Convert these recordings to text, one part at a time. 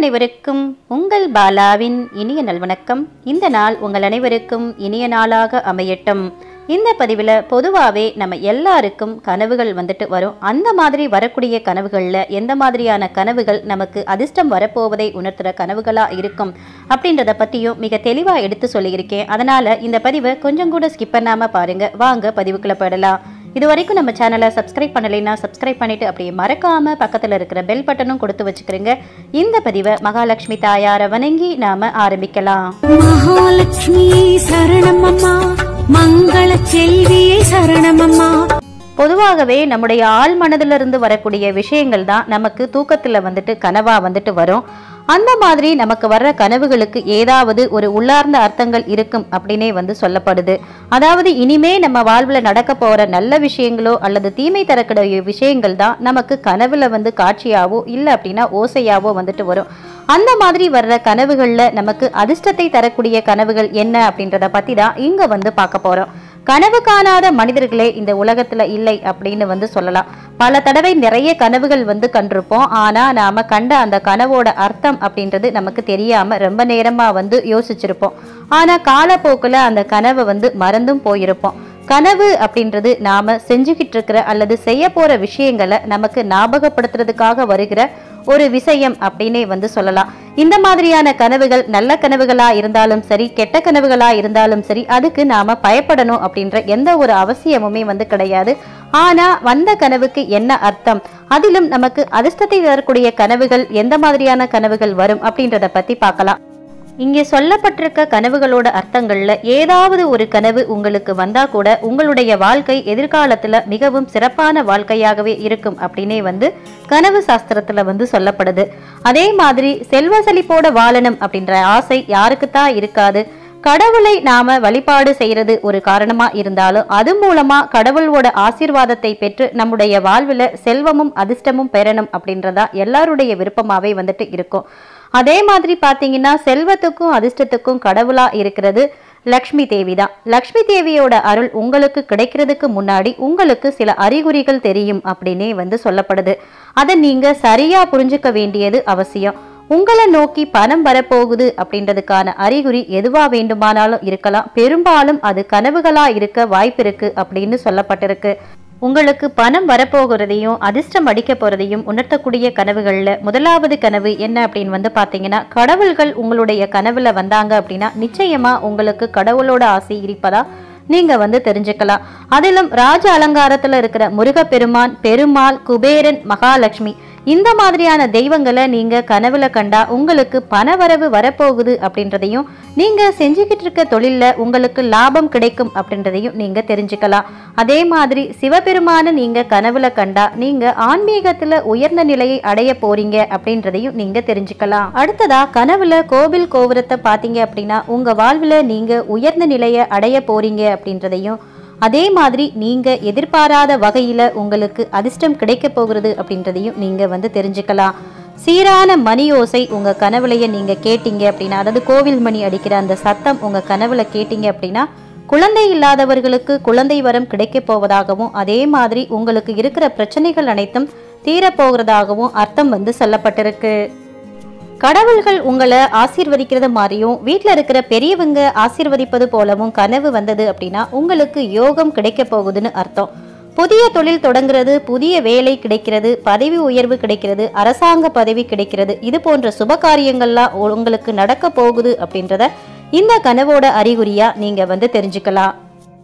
அனைவருக்கும் உங்கள் பாலாவின் இனிய நல்வணக்கம் இந்த நாள் உங்கள் அனைவருக்கும் இனிய நாளாக அமையட்டும் இந்த பதிவில் பொதுவாகவே நம்ம எல்லாருக்கும் கனவுகள் வந்துட்டு வரும் அந்த மாதிரி வரக்கூடிய கனவுகளில் எந்த மாதிரியான கனவுகள் நமக்கு அதிர்ஷ்டம் வரப்போவதை உணர்த்துகிற கனவுகளாக இருக்கும் அப்படின்றத பற்றியும் மிக தெளிவாக எடுத்து சொல்லியிருக்கேன் அதனால் இந்த பதிவை கொஞ்சம் கூட ஸ்கிப் பண்ணாமல் பாருங்கள் வாங்க பதிவுக்குள்ளே போயிடலாம் இது வரைக்கும் நம்ம சேனலை சப்ஸ்கிரைப் பண்ணலைன்னா சப்ஸ்கிரைப் பண்ணிட்டு அப்படியே மறக்காம பக்கத்தில் இருக்கிற பெல் பட்டனும் கொடுத்து வச்சுக்கிறேங்க இந்த பதிவை மகாலட்சுமி தாயாரை வணங்கி நாம ஆரம்பிக்கலாம் மகாலட்சுமி சரணமம்மா மங்கள செல்வியை சரணமம்மா பொதுவாகவே நம்முடைய ஆள் மனதிலிருந்து வரக்கூடிய விஷயங்கள் தான் நமக்கு தூக்கத்தில் வந்துட்டு கனவா வந்துட்டு வரும் அந்த மாதிரி நமக்கு வர்ற கனவுகளுக்கு ஏதாவது ஒரு உள்ளார்ந்த அர்த்தங்கள் இருக்கும் அப்படின்னே வந்து சொல்லப்படுது அதாவது இனிமே நம்ம வாழ்வில் நடக்க போகிற நல்ல விஷயங்களோ அல்லது தீமை தரக்கூடிய விஷயங்கள் தான் நமக்கு கனவுல வந்து காட்சியாவோ இல்லை அப்படின்னா ஓசையாவோ வந்துட்டு வரும் அந்த மாதிரி வர்ற கனவுகளில் நமக்கு அதிர்ஷ்டத்தை தரக்கூடிய கனவுகள் என்ன அப்படின்றத பற்றி தான் இங்கே வந்து பார்க்க போகிறோம் கனவு காணாத மனிதர்களே இந்த உலகத்துல இல்லை அப்படின்னு வந்து சொல்லலாம் பல தடவை நிறைய கனவுகள் வந்து கண்டிருப்போம் ஆனா நாம கண்ட அந்த கனவோட அர்த்தம் அப்படின்றது நமக்கு தெரியாம ரொம்ப நேரமா வந்து யோசிச்சிருப்போம் ஆனா காலப்போக்குல அந்த கனவை வந்து மறந்தும் போயிருப்போம் கனவு அப்படின்றது நாம செஞ்சுக்கிட்டு இருக்கிற அல்லது செய்ய போற விஷயங்களை நமக்கு ஞாபகப்படுத்துறதுக்காக வருகிற ஒரு விஷயம் அப்படின்னே வந்து சொல்லலாம் இந்த மாதிரியான கனவுகள் நல்ல கனவுகளா இருந்தாலும் சரி கெட்ட கனவுகளா இருந்தாலும் சரி அதுக்கு நாம பயப்படணும் அப்படின்ற எந்த ஒரு அவசியமுமே வந்து கிடையாது ஆனா வந்த கனவுக்கு என்ன அர்த்தம் அதிலும் நமக்கு அதிர்ஷ்டத்தை தரக்கூடிய கனவுகள் எந்த மாதிரியான கனவுகள் வரும் அப்படின்றத பத்தி பார்க்கலாம் இங்கே சொல்லப்பட்டிருக்க கனவுகளோட அர்த்தங்கள்ல ஏதாவது ஒரு கனவு உங்களுக்கு வந்தா கூட உங்களுடைய வாழ்க்கை எதிர்காலத்துல மிகவும் சிறப்பான வாழ்க்கையாகவே இருக்கும் அப்படின்னே வந்து கனவு சாஸ்திரத்துல வந்து சொல்லப்படுது அதே மாதிரி செல்வ செழிப்போட வாழணும் அப்படின்ற ஆசை யாருக்குத்தான் இருக்காது கடவுளை நாம வழிபாடு செய்யறது ஒரு காரணமா இருந்தாலும் அது மூலமா கடவுளோட ஆசீர்வாதத்தை பெற்று நம்முடைய வாழ்வுல செல்வமும் அதிர்ஷ்டமும் பெறணும் அப்படின்றதா எல்லாருடைய விருப்பமாவே வந்துட்டு இருக்கும் அதே மாதிரி பாத்தீங்கன்னா செல்வத்துக்கும் அதிர்ஷ்டத்துக்கும் கடவுளா இருக்கிறது லக்ஷ்மி தேவி தான் லக்ஷ்மி தேவியோட அருள் உங்களுக்கு கிடைக்கிறதுக்கு முன்னாடி உங்களுக்கு சில அறிகுறிகள் தெரியும் அப்படின்னே வந்து சொல்லப்படுது அதை நீங்க சரியா புரிஞ்சுக்க வேண்டியது அவசியம் உங்களை நோக்கி பணம் வரப்போகுது அப்படின்றதுக்கான அறிகுறி எதுவா வேண்டுமானாலும் இருக்கலாம் பெரும்பாலும் அது கனவுகளா இருக்க வாய்ப்பு இருக்கு அப்படின்னு சொல்லப்பட்டிருக்கு உங்களுக்கு பணம் வரப்போகிறதையும் அதிர்ஷ்டம் அடிக்க போறதையும் உணர்த்தக்கூடிய கனவுகள்ல முதலாவது கனவு என்ன அப்படின்னு வந்து பாத்தீங்கன்னா கடவுள்கள் உங்களுடைய கனவுல வந்தாங்க அப்படின்னா நிச்சயமா உங்களுக்கு கடவுளோட ஆசை இருப்பதா நீங்க வந்து தெரிஞ்சுக்கலாம் அதிலும் ராஜ அலங்காரத்துல இருக்கிற முருகப்பெருமான் பெருமாள் குபேரன் மகாலட்சுமி இந்த மாதிரியான தெய்வங்களை நீங்க கனவுல கண்டா உங்களுக்கு பணவரவு வரப்போகுது அப்படின்றதையும் நீங்க செஞ்சுக்கிட்டு இருக்க தொழில்ல உங்களுக்கு லாபம் கிடைக்கும் அப்படின்றதையும் நீங்க தெரிஞ்சுக்கலாம் அதே மாதிரி சிவபெருமான நீங்க கனவுல கண்டா நீங்க ஆன்மீகத்துல உயர்ந்த நிலையை அடைய போறீங்க அப்படின்றதையும் நீங்க தெரிஞ்சுக்கலாம் அடுத்ததா கனவுல கோவில் கோபுரத்தை பாத்தீங்க அப்படின்னா உங்க வாழ்வுல நீங்க உயர்ந்த நிலையை அடைய போறீங்க அப்படின்றதையும் அதே மாதிரி நீங்க எதிர்பாராத வகையில உங்களுக்கு அதிர்ஷ்டம் கிடைக்க போகிறது அப்படின்றதையும் நீங்க வந்து தெரிஞ்சுக்கலாம் சீரான மணி ஓசை உங்க கனவுலைய நீங்க கேட்டீங்க அப்படின்னா அதாவது கோவில் மணி அடிக்கிற அந்த சத்தம் உங்க கனவுல கேட்டீங்க அப்படின்னா குழந்தை இல்லாதவர்களுக்கு குழந்தை வரம் கிடைக்க போவதாகவும் அதே மாதிரி உங்களுக்கு இருக்கிற பிரச்சனைகள் அனைத்தும் தீரப்போகிறதாகவும் அர்த்தம் வந்து சொல்லப்பட்டிருக்கு கடவுள்கள் உங்களை ஆசீர்வதிக்கிறது மாதிரியும் வீட்டில் இருக்கிற பெரியவங்க ஆசீர்வதிப்பது போலவும் கனவு வந்தது அப்படின்னா உங்களுக்கு யோகம் கிடைக்க போகுதுன்னு அர்த்தம் புதிய தொழில் தொடங்குறது புதிய வேலை கிடைக்கிறது பதவி உயர்வு கிடைக்கிறது அரசாங்க பதவி கிடைக்கிறது இது போன்ற சுப காரியங்கள்லாம் உங்களுக்கு நடக்க போகுது அப்படின்றத இந்த கனவோட அறிகுறியா நீங்க வந்து தெரிஞ்சுக்கலாம்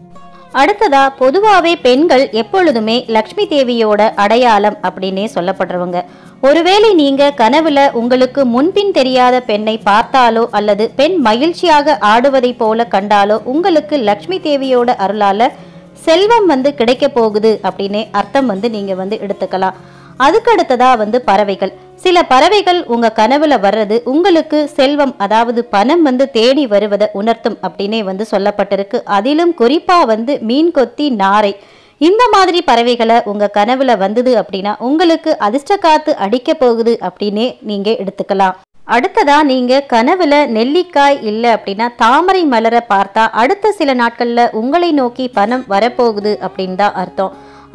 அடுத்ததா பொதுவாவே பெண்கள் எப்பொழுதுமே லக்ஷ்மி தேவியோட அடையாளம் அப்படின்னே சொல்லப்படுறவங்க ஒருவேளை நீங்க கனவுல உங்களுக்கு முன்பின் தெரியாத பெண்ணை பார்த்தாலோ அல்லது பெண் மகிழ்ச்சியாக ஆடுவதை போல கண்டாலோ உங்களுக்கு லக்ஷ்மி தேவியோட அருளால செல்வம் வந்து கிடைக்க போகுது அப்படின்னே அர்த்தம் வந்து நீங்க வந்து எடுத்துக்கலாம் அதுக்கு அடுத்ததா வந்து பறவைகள் சில பறவைகள் உங்க கனவுல வர்றது உங்களுக்கு செல்வம் அதாவது பணம் வந்து தேடி வருவதை உணர்த்தும் அப்படின்னே வந்து சொல்லப்பட்டிருக்கு அதிலும் குறிப்பா வந்து மீன் கொத்தி நாரை இந்த மாதிரி பறவைகளை உங்க கனவுல வந்தது அப்படின்னா உங்களுக்கு அதிர்ஷ்ட காத்து அடிக்க போகுது அப்படின்னே நீங்க எடுத்துக்கலாம் அடுத்ததா நீங்க கனவுல நெல்லிக்காய் இல்லை அப்படின்னா தாமரை மலரை பார்த்தா அடுத்த சில நாட்கள்ல உங்களை நோக்கி பணம் வரப்போகுது அப்படின்னு தான் அர்த்தம்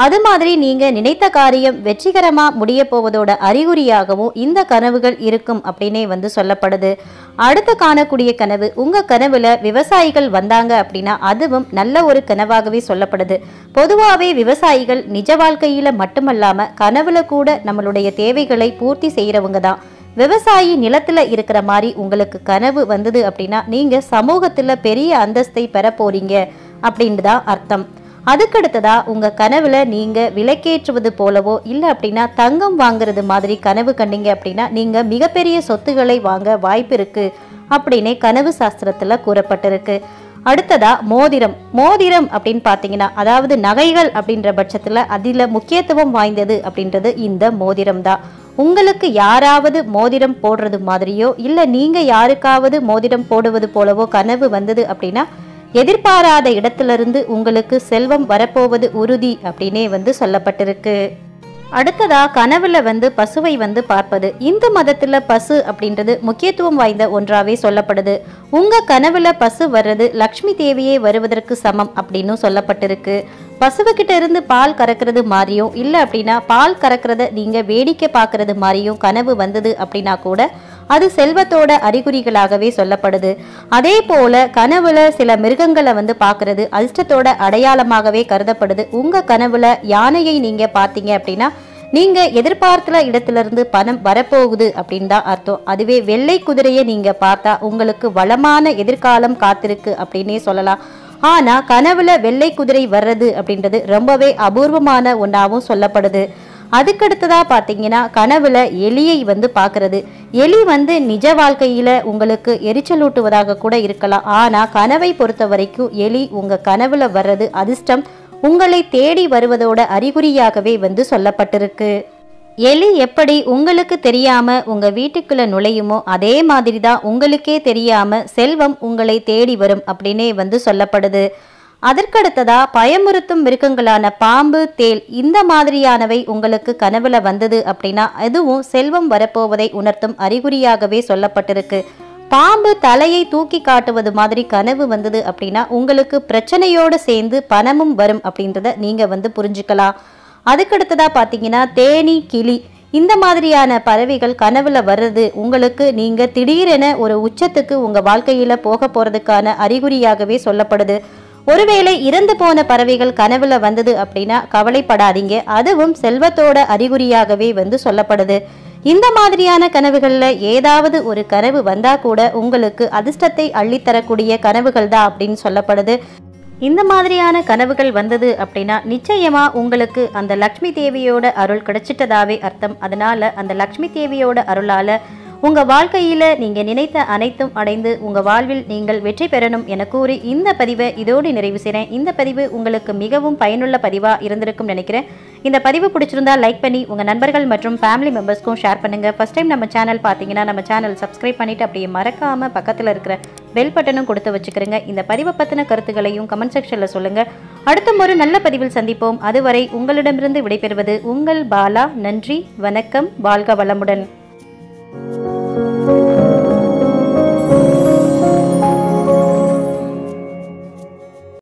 அது மாதிரி நீங்க நினைத்த காரியம் வெற்றிகரமா முடிய போவதோட அறிகுறியாகவும் இந்த கனவுகள் இருக்கும் அப்படின்னே வந்து சொல்லப்படுது அடுத்து காணக்கூடிய கனவு உங்க கனவுல விவசாயிகள் வந்தாங்க அப்படின்னா அதுவும் நல்ல ஒரு கனவாகவே சொல்லப்படுது பொதுவாகவே விவசாயிகள் நிஜ வாழ்க்கையில மட்டுமல்லாம கனவுல கூட நம்மளுடைய தேவைகளை பூர்த்தி செய்யறவங்க தான் விவசாயி நிலத்துல இருக்கிற மாதிரி உங்களுக்கு கனவு வந்தது அப்படின்னா நீங்க சமூகத்துல பெரிய அந்தஸ்தை பெற போறீங்க அப்படின்னு தான் அர்த்தம் அதுக்கடுத்ததா உங்க கனவுல நீங்க விலைக்கேற்றுவது போலவோ இல்லை அப்படின்னா தங்கம் வாங்குறது மாதிரி கனவு கண்டீங்க அப்படின்னா நீங்க மிகப்பெரிய சொத்துக்களை வாங்க வாய்ப்பு இருக்கு அப்படின்னே கனவு சாஸ்திரத்துல கூறப்பட்டிருக்கு அடுத்ததா மோதிரம் மோதிரம் அப்படின்னு பார்த்தீங்கன்னா அதாவது நகைகள் அப்படின்ற பட்சத்துல அதில் முக்கியத்துவம் வாய்ந்தது அப்படின்றது இந்த மோதிரம் தான் உங்களுக்கு யாராவது மோதிரம் போடுறது மாதிரியோ இல்லை நீங்க யாருக்காவது மோதிரம் போடுவது போலவோ கனவு வந்தது அப்படின்னா எதிர்பாராத இடத்திலிருந்து உங்களுக்கு செல்வம் வரப்போவது உறுதி அப்படின்னே வந்து சொல்லப்பட்டிருக்கு அடுத்ததா கனவுல வந்து பசுவை வந்து பார்ப்பது இந்து மதத்துல பசு அப்படின்றது முக்கியத்துவம் வாய்ந்த ஒன்றாவே சொல்லப்படுது உங்க கனவுல பசு வர்றது லக்ஷ்மி தேவியே வருவதற்கு சமம் அப்படின்னு சொல்லப்பட்டிருக்கு பசுவுக்கிட்ட இருந்து பால் கறக்கிறது மாதிரியும் இல்லை அப்படின்னா பால் கறக்கிறத நீங்க வேடிக்கை பார்க்கறது மாதிரியும் கனவு வந்தது அப்படின்னா கூட அது செல்வத்தோட அறிகுறிகளாகவே சொல்லப்படுது அதே போல கனவுல சில மிருகங்களை வந்து பார்க்கறது அதிர்ஷ்டத்தோட அடையாளமாகவே கருதப்படுது உங்க கனவுல யானையை நீங்க பார்த்தீங்க அப்படின்னா நீங்க எதிர்பார்த்துல இடத்துல இருந்து பணம் வரப்போகுது அப்படின்னு தான் அர்த்தம் அதுவே வெள்ளை குதிரையை நீங்க பார்த்தா உங்களுக்கு வளமான எதிர்காலம் காத்திருக்கு அப்படின்னே சொல்லலாம் ஆனா கனவுல வெள்ளை குதிரை வர்றது அப்படின்றது ரொம்பவே அபூர்வமான ஒன்றாவும் சொல்லப்படுது அதுக்கடுத்ததா பார்த்தீங்கன்னா கனவுல எலியை வந்து பார்க்கறது எலி வந்து நிஜ வாழ்க்கையில உங்களுக்கு எரிச்சலூட்டுவதாக கூட இருக்கலாம் ஆனா கனவை பொறுத்த வரைக்கும் எலி உங்க கனவுல வர்றது அதிர்ஷ்டம் உங்களை தேடி வருவதோட அறிகுறியாகவே வந்து சொல்லப்பட்டிருக்கு எலி எப்படி உங்களுக்கு தெரியாம உங்க வீட்டுக்குள்ள நுழையுமோ அதே மாதிரி தான் உங்களுக்கே தெரியாம செல்வம் உங்களை தேடி வரும் அப்படின்னே வந்து சொல்லப்படுது அதற்கடுத்ததா பயமுறுத்தும் மிருகங்களான பாம்பு தேல் இந்த மாதிரியானவை உங்களுக்கு கனவுல வந்தது அப்படின்னா அதுவும் செல்வம் வரப்போவதை உணர்த்தும் அறிகுறியாகவே சொல்லப்பட்டிருக்கு பாம்பு தலையை தூக்கி காட்டுவது மாதிரி கனவு வந்தது அப்படின்னா உங்களுக்கு பிரச்சனையோடு சேர்ந்து பணமும் வரும் அப்படின்றத நீங்க வந்து புரிஞ்சுக்கலாம் அதுக்கடுத்ததா பார்த்தீங்கன்னா தேனி கிளி இந்த மாதிரியான பறவைகள் கனவுல வர்றது உங்களுக்கு நீங்க திடீரென ஒரு உச்சத்துக்கு உங்க வாழ்க்கையில போக போறதுக்கான அறிகுறியாகவே சொல்லப்படுது ஒருவேளை இறந்து போன பறவைகள் கனவுல வந்தது அப்படின்னா கவலைப்படாதீங்க அதுவும் செல்வத்தோட அறிகுறியாகவே வந்து சொல்லப்படுது இந்த மாதிரியான கனவுகள்ல ஏதாவது ஒரு கனவு வந்தா கூட உங்களுக்கு அதிர்ஷ்டத்தை அள்ளித்தரக்கூடிய கனவுகள் தான் அப்படின்னு சொல்லப்படுது இந்த மாதிரியான கனவுகள் வந்தது அப்படின்னா நிச்சயமா உங்களுக்கு அந்த லக்ஷ்மி தேவியோட அருள் கிடைச்சிட்டதாவே அர்த்தம் அதனால அந்த லக்ஷ்மி தேவியோட அருளால உங்க வாழ்க்கையில நீங்க நினைத்த அனைத்தும் அடைந்து உங்க வாழ்வில் நீங்கள் வெற்றி பெறணும் என கூறி இந்த பதிவை இதோடு நிறைவு செய்றேன் இந்த பதிவு உங்களுக்கு மிகவும் பயனுள்ள பதிவா இருந்திருக்கும் நினைக்கிறேன் இந்த பதிவு பிடிச்சிருந்தா லைக் பண்ணி உங்க நண்பர்கள் மற்றும் ஃபேமிலி மெம்பர்ஸ்க்கும் ஷேர் பண்ணுங்க ஃபர்ஸ்ட் டைம் நம்ம சேனல் பார்த்தீங்கன்னா நம்ம சேனல் சப்ஸ்கிரைப் பண்ணிட்டு அப்படியே மறக்காம பக்கத்துல இருக்கிற பெல் பட்டனும் கொடுத்து வச்சுக்கிறேங்க இந்த பதிவை பத்தின கருத்துக்களையும் கமெண்ட் செக்ஷன்ல சொல்லுங்க அடுத்த ஒரு நல்ல பதிவில் சந்திப்போம் அதுவரை உங்களிடமிருந்து விடைபெறுவது உங்கள் பாலா நன்றி வணக்கம் வாழ்க வளமுடன்